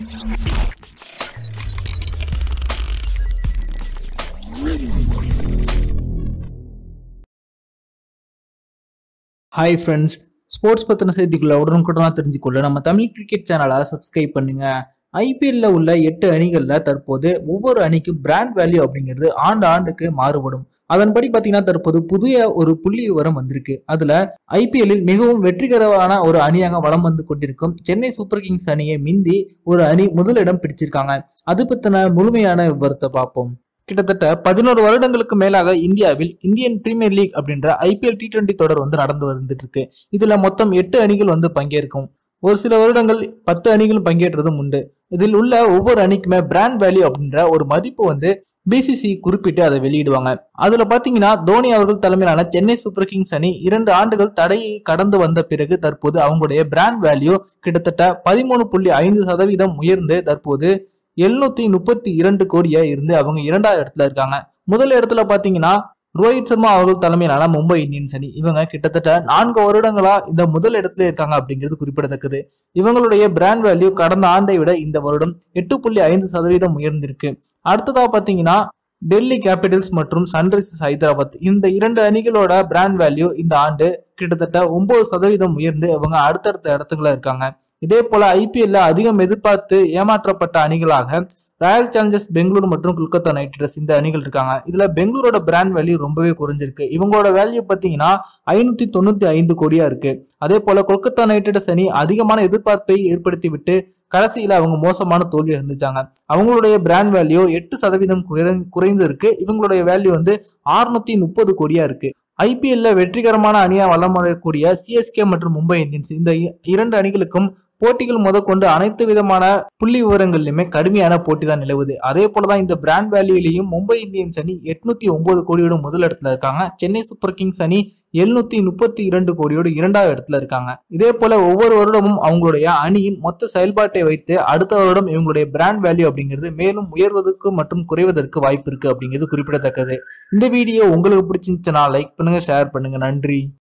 hi friends sports பற்றின செய்திகளை உடனுக்குடனாக தெரிஞ்சுக்கொள்ள நம்ம தமிழ் கிரிக்கெட் சேனலை சப்ஸ்கிரைப் பண்ணுங்க ஐபிஎல்ல உள்ள எட்டு அணிகளில் தற்போது ஒவ்வொரு அணிக்கும் பிராண்ட் வேல்யூ அப்படிங்கிறது ஆண்டு ஆண்டுக்கு மாறுபடும் அதன்படி பார்த்தீங்கன்னா தற்போது புதிய ஒரு புள்ளி விவரம் வந்திருக்கு அதுல ஐபிஎல்லில் மிகவும் வெற்றிகரமான ஒரு அணியாக வலம் வந்து கொண்டிருக்கும் சென்னை சூப்பர் கிங்ஸ் அணியை மிந்தி ஒரு அணி முதலிடம் பிடிச்சிருக்காங்க அது பத்தின முழுமையான விவரத்தை பார்ப்போம் கிட்டத்தட்ட பதினோரு வருடங்களுக்கு மேலாக இந்தியாவில் இந்தியன் பிரீமியர் லீக் அப்படின்ற ஐபிஎல் டி டுவெண்டி தொடர் வந்து நடந்து வந்துட்டு இருக்கு இதுல மொத்தம் எட்டு அணிகள் வந்து பங்கேற்கும் ஒரு சில வருடங்கள் பத்து அணிகள் பங்கேற்றதும் உண்டு இதில் உள்ள ஒவ்வொரு அணிக்குமே பிராண்ட் வேல்யூ அப்படின்ற ஒரு மதிப்பு வந்து பிசிசி குறிப்பிட்டு அதை வெளியிடுவாங்க அதுல பாத்தீங்கன்னா தோனி அவர்கள் தலைமையிலான சென்னை சூப்பர் கிங்ஸ் அணி இரண்டு ஆண்டுகள் தடையை கடந்து வந்த பிறகு தற்போது அவங்களுடைய பிராண்ட் வேல்யூ கிட்டத்தட்ட பதிமூணு புள்ளி ஐந்து சதவீதம் உயர்ந்து தற்போது எழுநூத்தி முப்பத்தி இரண்டு கோடியா இருந்து அவங்க இரண்டாவது இடத்துல இருக்காங்க முதல் இடத்துல பாத்தீங்கன்னா ரோஹித் சர்மா அவர்கள் தலைமையிலான மும்பை இந்தியன்ஸ் அணி இவங்க கிட்டத்தட்ட நான்கு வருடங்களா இந்த முதல் இடத்துல இருக்காங்க அப்படிங்கிறது குறிப்பிடத்தக்கது இவங்களுடைய பிராண்ட் வேல்யூ கடந்த ஆண்டை விட இந்த வருடம் எட்டு புள்ளி ஐந்து சதவீதம் உயர்ந்திருக்கு அடுத்ததா பாத்தீங்கன்னா டெல்லி கேபிட்டல்ஸ் மற்றும் சன்ரைசர்ஸ் ஹைதராபாத் இந்த இரண்டு அணிகளோட பிராண்ட் வேல்யூ இந்த ஆண்டு கிட்டத்தட்ட ஒன்பது சதவீதம் உயர்ந்து அவங்க அடுத்தடுத்த இடத்துக்குள்ள இருக்காங்க இதே போல ஐபிஎல்ல அதிகம் எதிர்பார்த்து ஏமாற்றப்பட்ட அணிகளாக ராயல் சேலஞ்சர்ஸ் பெங்களூர் மற்றும் கொல்கத்தா நைட் ரைடர்ஸ் இந்த அணிகள் இருக்காங்க இதுல பெங்களூரோட பிராண்ட் வேல்யூ ரொம்பவே குறைஞ்சிருக்கு இவங்களோட வேல்யூ பாத்தீங்கன்னா ஐநூத்தி தொண்ணூத்தி ஐந்து கோடியா இருக்கு அதே போல கொல்கத்தா நைட் ரைடர்ஸ் அணி அதிகமான எதிர்பார்ப்பை ஏற்படுத்தி விட்டு கடைசியில அவங்க மோசமான தோல்வி சந்திச்சாங்க அவங்களுடைய பிராண்ட் வேல்யூ எட்டு சதவீதம் குறைந்து இருக்கு இவங்களுடைய வேல்யூ வந்து அறுநூத்தி முப்பது கோடியா இருக்கு ஐபிஎல்ல வெற்றிகரமான அணியா வளம் வரக்கூடிய சிஎஸ்கே மற்றும் மும்பை இந்தியன்ஸ் இந்த இரண்டு அணிகளுக்கும் போட்டிகள் முதற்கொண்டு அனைத்து விதமான புள்ளி விவரங்கள்லயுமே கடுமையான போட்டி தான் நிலவுது அதே போலதான் இந்த பிராண்ட் வேல்யூலையும் மும்பை இந்தியன்ஸ் அணி எட்நூத்தி ஒன்பது கோடியோட முதல் இடத்துல இருக்காங்க சென்னை சூப்பர் கிங்ஸ் அணி எழுநூத்தி முப்பத்தி இரண்டு கோடியோடு இரண்டாவது இடத்துல இருக்காங்க இதே போல ஒவ்வொரு வருடமும் அவங்களுடைய அணியின் மொத்த செயல்பாட்டை வைத்து அடுத்த வருடம் இவங்களுடைய பிராண்ட் வேல்யூ அப்படிங்கிறது மேலும் உயர்வதற்கு மற்றும் குறைவதற்கு வாய்ப்பு இருக்கு அப்படிங்கிறது குறிப்பிடத்தக்கது இந்த வீடியோ உங்களுக்கு பிடிச்சிருந்துச்சுன்னா லைக் பண்ணுங்க ஷேர் பண்ணுங்க நன்றி